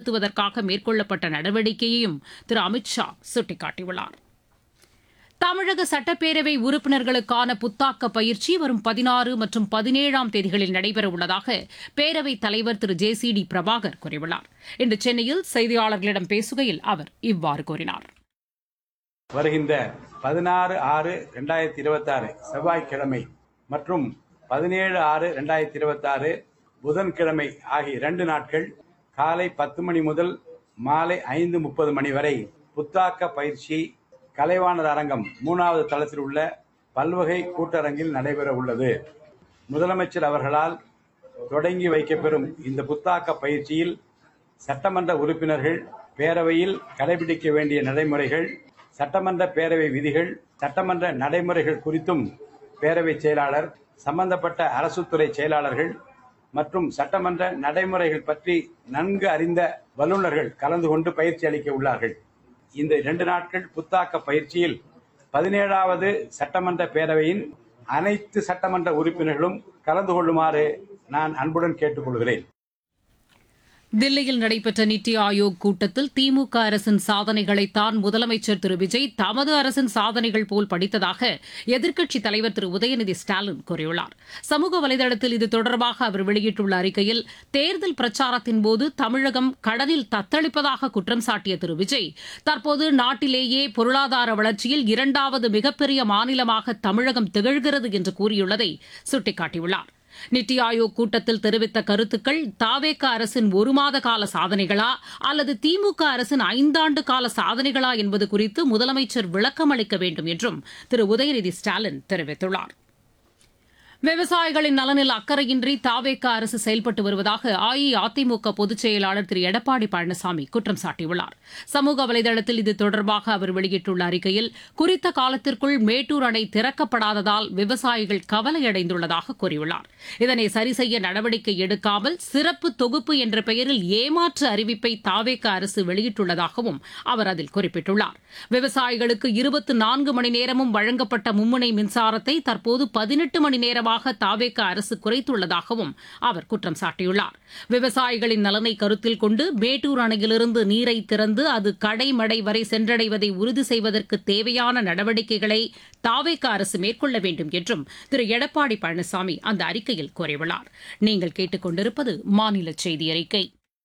மேம்படுத்துவதற்காக மேற்கொள்ளப்பட்ட நடவடிக்கையையும் திரு அமித் ஷா சுட்டிக்காட்டியுள்ளார் தமிழக சட்டப்பேரவை உறுப்பினர்களுக்கான புத்தாக்க பயிற்சி வரும் பதினாறு மற்றும் பதினேழாம் தேதிகளில் நடைபெறவுள்ளதாக பேரவைத் தலைவர் Thiru J C D Prabhakar கூறியுள்ளார் இன்று சென்னையில் செய்தியாளர்களிடம் பேசுகையில் அவர் இவ்வாறு கூறினார் வருகின்ற பதினாறு ஆறு ரெண்டாயிரத்தி இருபத்தாறு செவ்வாய்க்கிழமை மற்றும் பதினேழு ஆறு ரெண்டாயிரத்தி இருபத்தாறு புதன்கிழமை ஆகிய இரண்டு நாட்கள் காலை பத்து மணி முதல் மாலை ஐந்து முப்பது மணி வரை புத்தாக்க பயிற்சி கலைவாணர் அரங்கம் மூணாவது தளத்தில் உள்ள பல்வகை கூட்டரங்கில் நடைபெற உள்ளது முதலமைச்சர் அவர்களால் தொடங்கி வைக்கப்பெறும் இந்த புத்தாக்க பயிற்சியில் சட்டமன்ற உறுப்பினர்கள் பேரவையில் கடைபிடிக்க வேண்டிய நடைமுறைகள் சட்டமன்ற பேரவை விதிகள் சட்டமன்ற நடைமுறைகள் குறித்தும் பேரவை செயலாளர் சம்பந்தப்பட்ட அரசுத்துறை செயலாளர்கள் மற்றும் சட்டமன்ற நடைமுறைகள் பற்றி நன்கு அறிந்த வல்லுநர்கள் கலந்து கொண்டு பயிற்சி அளிக்க உள்ளார்கள் இந்த இரண்டு நாட்கள் புத்தாக்க பயிற்சியில் பதினேழாவது சட்டமன்ற பேரவையின் அனைத்து சட்டமன்ற உறுப்பினர்களும் கலந்து கொள்ளுமாறு நான் அன்புடன் கேட்டுக்கொள்கிறேன் தில்லியில் நடைபெற்ற நித்தி ஆயோக் கூட்டத்தில் திமுக அரசின் சாதனைகளைத்தான் முதலமைச்சர் திரு விஜய் தமது அரசின் சாதனைகள் போல் படித்ததாக எதிர்க்கட்சித் தலைவர் திரு உதயநிதி ஸ்டாலின் கூறியுள்ளார் சமூக வலைதளத்தில் இது தொடர்பாக அவர் வெளியிட்டுள்ள அறிக்கையில் தேர்தல் பிரச்சாரத்தின் போது தமிழகம் கடனில் தத்தளிப்பதாக குற்றம் சாட்டிய திரு விஜய் தற்போது நாட்டிலேயே பொருளாதார வளர்ச்சியில் இரண்டாவது மிகப்பெரிய மாநிலமாக தமிழகம் திகழ்கிறது என்று கூறியுள்ளதை சுட்டிக்காட்டியுள்ளார் நித்தி ஆயோக் கூட்டத்தில் தெரிவித்த கருத்துக்கள் தாவேக அரசின் ஒரு மாத கால சாதனைகளா அல்லது திமுக அரசின் ஐந்தாண்டு கால சாதனைகளா என்பது குறித்து முதலமைச்சர் விளக்கம் அளிக்க வேண்டும் என்றும் திரு உதயநிதி ஸ்டாலின் தெரிவித்துள்ளார் விவசாயிகளின் நலனில் அக்கறையின்றி தாவேக அரசு செயல்பட்டு வருவதாக அஇஅதிமுக பொதுச் செயலாளர் திரு எடப்பாடி பழனிசாமி குற்றம் சாட்டியுள்ளார் சமூக வலைதளத்தில் இது தொடர்பாக அவர் வெளியிட்டுள்ள அறிக்கையில் குறித்த காலத்திற்குள் மேட்டூர் அணை திறக்கப்படாததால் விவசாயிகள் கவலையடைந்துள்ளதாக கூறியுள்ளார் இதனை சரிசெய்ய நடவடிக்கை எடுக்காமல் சிறப்பு தொகுப்பு என்ற பெயரில் ஏமாற்று அறிவிப்பை தாவேக அரசு வெளியிட்டுள்ளதாகவும் அவர் அதில் குறிப்பிட்டுள்ளார் விவசாயிகளுக்கு இருபத்தி நான்கு மணி நேரமும் வழங்கப்பட்ட மும்முனை மின்சாரத்தை தற்போது பதினெட்டு மணி நேரமாக தாவேக அரசு குறைத்துள்ளதாகவும் அவர் குற்றம் சாட்டியுள்ளார் விவசாயிகளின் நலனை கருத்தில் கொண்டு மேட்டூர் அணையிலிருந்து நீரை திறந்து அது கடைமடை வரை சென்றடைவதை உறுதி செய்வதற்கு தேவையான நடவடிக்கைகளை தாவேக அரசு மேற்கொள்ள வேண்டும் என்றும் திரு எடப்பாடி பழனிசாமி அந்த அறிக்கையில் கூறியுள்ளார் நீங்கள் கேட்டுக்கொண்டிருப்பது மாநில செய்தி அறிக்கை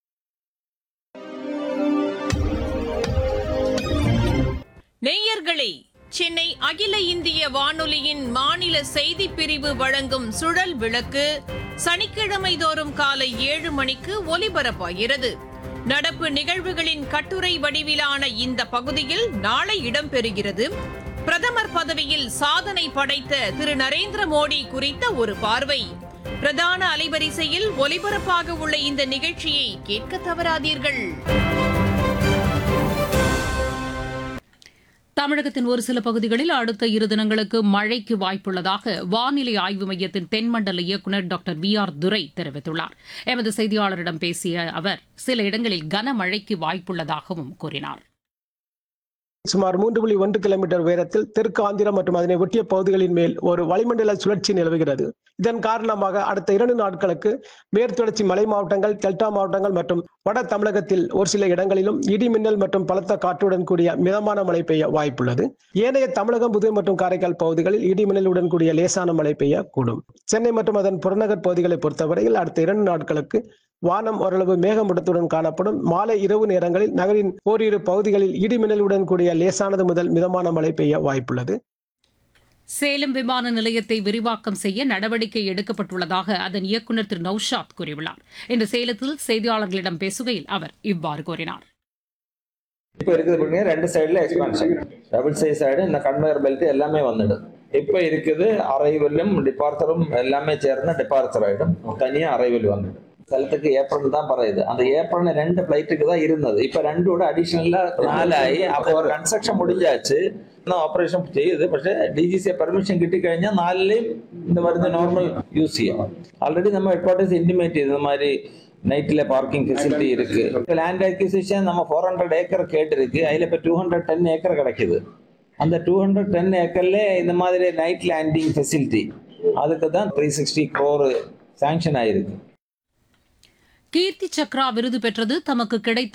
நேயர்களே சென்னை அகில இந்திய வானொலியின் மாநில செய்திப் பிரிவு வழங்கும் சுழல் விளக்கு சனிக்கிழமை தோறும் காலை ஏழு மணிக்கு ஒலிபரப்பாகிறது நடப்பு நிகழ்வுகளின் கட்டுரை வடிவிலான இந்த பகுதியில் நாளை இடம்பெறுகிறது பிரதமர் பதவியில் சாதனை படைத்த திரு நரேந்திர மோடி குறித்த ஒரு பார்வை பிரதான அலைவரிசையில் ஒலிபரப்பாக உள்ள இந்த நிகழ்ச்சியை கேட்க தவறாதீர்கள் தமிழகத்தின் ஒரு சில பகுதிகளில் அடுத்த இரு தினங்களுக்கு மழைக்கு வாய்ப்புள்ளதாக வானிலை ஆய்வு மையத்தின் தென்மண்டல இயக்குநர் டாக்டர் வி ஆர் துரை தெரிவித்துள்ளார் எமது செய்தியாளரிடம் பேசிய அவர் சில இடங்களில் கனமழைக்கு வாய்ப்புள்ளதாகவும் கூறினார் சுமார் மூன்று புள்ளி ஒன்று கிலோமீட்டர் உயரத்தில் தெற்கு ஆந்திரம் மற்றும் அதனை ஒட்டிய பகுதிகளின் மேல் ஒரு வளிமண்டல சுழற்சி நிலவுகிறது இதன் காரணமாக அடுத்த இரண்டு நாட்களுக்கு மேற்குத்தொடர்ச்சி மலை மாவட்டங்கள் டெல்டா மாவட்டங்கள் மற்றும் வட தமிழகத்தில் ஒரு சில இடங்களிலும் இடி மின்னல் மற்றும் பலத்த காற்றுடன் கூடிய மிதமான மழை பெய்ய வாய்ப்புள்ளது ஏனைய தமிழகம் புதுவை மற்றும் காரைக்கால் பகுதிகளில் இடி மின்னலுடன் கூடிய லேசான மழை பெய்யக்கூடும் சென்னை மற்றும் அதன் புறநகர் பகுதிகளை பொறுத்தவரையில் அடுத்த இரண்டு நாட்களுக்கு வானம் ஓரளவு மேகமூட்டத்துடன் காணப்படும் மாலை இரவு நேரங்களில் நகரின் ஓரிரு பகுதிகளில் இடி மின்னலுடன் கூடிய லேசானது முதல் மிதமான மழை பெய்ய வாய்ப்புள்ளது சேலம் விமான நிலையத்தை விரிவாக்கம் செய்ய நடவடிக்கை எடுக்கப்பட்டுள்ளதாக அதன் இயக்குநர் திரு நൌஷாத் கூறியுள்ளார் இன்று சேலத்தில் செய்தியாளர்களிடம் பேசுகையில் அவர் இவ்வாறு கூறினார் இப்போ இருக்குது பார்த்தீங்கன்னா ரெண்டு சைடில் எக்ஸ்பான்ஷன் டபுள் சைஸ் சைடு இந்த கன்வேயர் பெல்ட் எல்லாமே வந்துடும் இப்போ இருக்குது அரைவலும் டிபார்ச்சரும் எல்லாமே சேர்ந்து டிபார்ச்சர் ஆகிடும் தனியாக அரைவல் வந்துடும் സ്ഥലത്തേക്ക് ഏപ്രിൽ தான் പറയുது அந்த ஏப்ரல் ரெண்டு ஃப்ளைட்டுக்கு தான் இருந்தது இப்போ ரெண்டோட அடிஷனலாக നാലായി അപ്പോൾ കൺസ്ട്രക്ഷൻ முடிஞ்சாச்சு இன்னும் ஆப்ரேஷன் ചെയ്യുது പക്ഷേ ഡി ജി സി പെർമിഷൻ കിട്ടിക്കഴിഞ്ഞാൽ നാലിലെയും இந்த மருந்து நார்மல் யூஸ் செய்யும் ஆல்ரெடி நம்ம ஹெட்குவார்ட்டர்ஸ் இன்டிமேட் இது மாதிரி நைட்டில் பார்க்கிங் ஃபெசிலிட்டி இருக்கு இப்போ லேண்ட் அக்யூசிஷன் நம்ம ஃபோர் ஹண்ட்ரட் ஏக்கர் கேட்டிருக்கு அதில் இப்போ டூ ஹண்ட்ரட் டென் ஏக்கர் கிடைக்குது அந்த டூ ஹண்ட்ரட் டென் ஏக்கர்ல இந்த மாதிரி நைட் லேண்டிங் ஃபெசிலிட்டி அதுக்கு தான் த்ரீ சிக்ஸ்டி க்ரோர் சாங்ஷன் ஆயிருக்கு கீர்த்தி சக்ரா விருது பெற்றது தமக்கு கிடைத்த